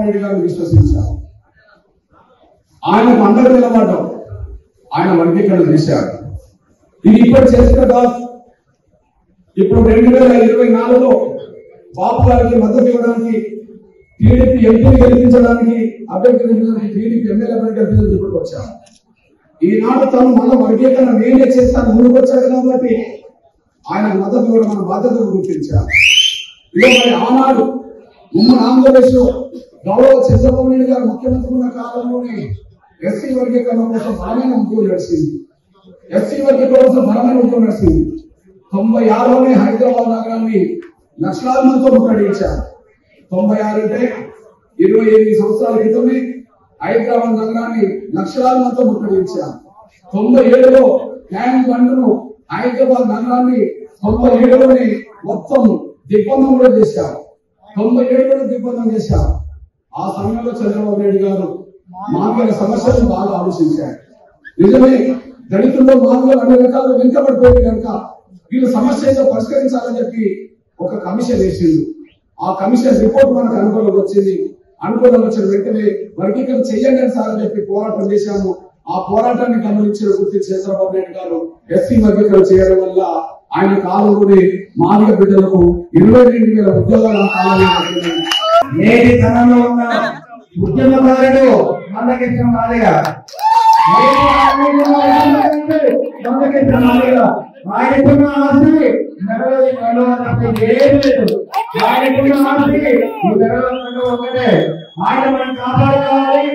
నాయుడు గారిని విశ్వసించాం ఆయనకు అండగా నిలబడ్డాం ఆయన వర్గీకరణ చేశారు ఇది ఇప్పుడు చేసిన కాదు ఇప్పుడు రెండు వేల ఇరవై నాలుగులో బాబు గారికి మద్దతు ఇవ్వడానికి టీడీపీ ఎంపీ గెలిపించడానికి అభ్యర్థి టీడీపీ ఎమ్మెల్యే అభ్యర్థి అభ్యర్థి వచ్చాము ఈనాడు తను మళ్ళీ వర్గీకరణ నేనే చేస్తాను ముందుకు వచ్చాడు కాబట్టి ఆయన మద్దతు ఇవ్వడం మన బాధ్యతను గుర్తించారు ఇదే మరి ఆనాడు ఉమ్మడి ఆంధ్రప్రదేశ్ గౌరవ చంద్రబాబు నాయుడు గారు ముఖ్యమంత్రి ఉన్న కాలంలోనే ఎస్సీ వర్గీకరణ కోసం బలమైన ఉద్యోగం నడిచింది ఎస్సీ వర్గీకరణ కోసం బలమైన ఉద్యోగం నడిచింది తొంభై ఆరులోనే హైదరాబాద్ నగరాన్ని లక్షలాది మందితో ముట్టడించారు తొంభై ఆరు అంటే ఇరవై ఎనిమిది సంవత్సరాల క్రితమే హైదరాబాద్ నగరాన్ని లక్షలాది మందితో ముట్టడించారు తొంభై ఏడులో ట్యాంక్ బండ్ను హైదరాబాద్ నగరాన్ని తొంభై ఏడులోనే మొత్తం దిగ్బంధం కూడా చేశారు తొంభై ఏడులో దిగ్బంధం చేశారు ఆ సమయంలో చంద్రబాబు నాయుడు గారు మానవ సమస్యలను బాగా ఆలోచించారు నిజమే దళితుల్లో మానవులు అన్ని రకాలుగా వెనుకబడిపోయింది కనుక వీళ్ళ సమస్య ఏదో పరిష్కరించాలని చెప్పి ఒక కమిషన్ వేసింది ఆ కమిషన్ రిపోర్ట్ మనకు అనుకూలంగా వచ్చింది అనుకూలంగా వచ్చిన వెంటనే వర్గీకరణ చెయ్యండి అని సార్ అని చెప్పి పోరాటం చేశాము ఆ పోరాటాన్ని గమనించిన గుర్తి చంద్రబాబు నాయుడు గారు ఎస్సీ వర్గీకరణ చేయడం వల్ల ఆయన కాలంలోనే మాదిగ బిడ్డలకు ఇరవై రెండు వేల ఉద్యోగాలు ఆ కాలంలో దొరికినాయి. నేటి తరంలో ఉన్న ఉద్యమకారుడు మందకృష్ణ మాదిగ నేటి తరంలో ఉన్న ఉద్యమకారుడు మందకృష్ణ మాదిగ ఆయనకున్న ఆస్తి నెలవేరి నెలవాలంటే ఏం లేదు ఆయనకున్న ఆస్తి ఈ నెలవేరి ఒకటే ఆయన మనం కాపాడుకోవాలి